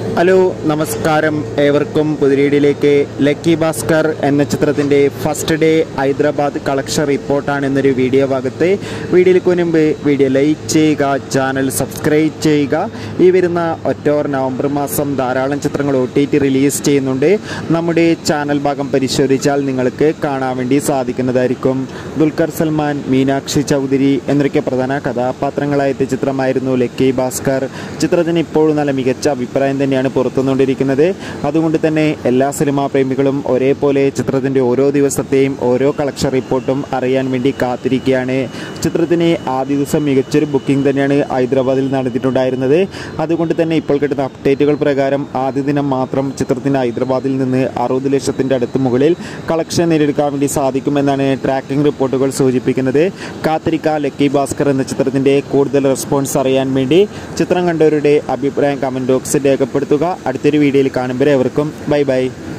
hello നമസ്കാരം ഏവർക്കും പുതിരീടിലേക്ക് lucky Bhaskar എന്ന ചിത്രത്തിൻ്റെ ഫസ്റ്റ് ഡേ ഹൈദരാബാദ് കളക്ഷൻ റിപ്പോർട്ടാണ് എന്നൊരു വീഡിയോ ഭാഗത്ത് വീഡിയോയിലേക്ക് മുൻപ് വീഡിയോ ലൈക്ക് ചെയ്യുക ചാനൽ സബ്സ്ക്രൈബ് ചെയ്യുക ഈ വരുന്ന ഒക്ടോബർ നവംബർ മാസം ധാരാളം ചിത്രങ്ങൾ ഒ ടി ടി റിലീസ് ചെയ്യുന്നുണ്ട് നമ്മുടെ ചാനൽ ഭാഗം പരിശോധിച്ചാൽ നിങ്ങൾക്ക് കാണാൻ വേണ്ടി സാധിക്കുന്നതായിരിക്കും ദുൽഖർ സൽമാൻ മീനാക്ഷി ചൗധരി എന്നൊക്കെ പ്രധാന കഥാപാത്രങ്ങളായ എത്തിയ ചിത്രമായിരുന്നു ലക്കി ഭാസ്കർ ചിത്രത്തിന് ഇപ്പോഴും നല്ല മികച്ച അഭിപ്രായം തന്നെയാണ് പുറത്തുനിന്നുകൊണ്ടിരിക്കുന്നത് അതുകൊണ്ട് തന്നെ എല്ലാ സിനിമാ പ്രേമികളും ഒരേപോലെ ചിത്രത്തിൻ്റെ ഓരോ ദിവസത്തെയും ഓരോ കളക്ഷൻ റിപ്പോർട്ടും അറിയാൻ വേണ്ടി കാത്തിരിക്കുകയാണ് ചിത്രത്തിന് ആദ്യ ദിവസം മികച്ചൊരു ബുക്കിംഗ് തന്നെയാണ് ഹൈദരാബാദിൽ നടത്തിയിട്ടുണ്ടായിരുന്നത് അതുകൊണ്ട് തന്നെ ഇപ്പോൾ കിട്ടുന്ന അപ്ഡേറ്റുകൾ പ്രകാരം ആദ്യ ദിനം മാത്രം ചിത്രത്തിന് ഹൈദരാബാദിൽ നിന്ന് അറുപത് ലക്ഷത്തിൻ്റെ അടുത്ത് മുകളിൽ കളക്ഷൻ നേടിയെടുക്കാൻ വേണ്ടി സാധിക്കുമെന്നാണ് ട്രാക്കിംഗ് റിപ്പോർട്ടുകൾ സൂചിപ്പിക്കുന്നത് കാത്തിരിക്ക ലക്കി ഭാസ്കർ എന്ന ചിത്രത്തിൻ്റെ കൂടുതൽ റെസ്പോൺസ് അറിയാൻ വേണ്ടി ചിത്രം കണ്ടവരുടെ അഭിപ്രായം കമൻറ്റ് ബോക്സിൽ രേഖപ്പെടുത്തുക അടുത്തൊരു വീഡിയോയിൽ കാണുമ്പോൾ എവർക്കും ബൈ ബൈ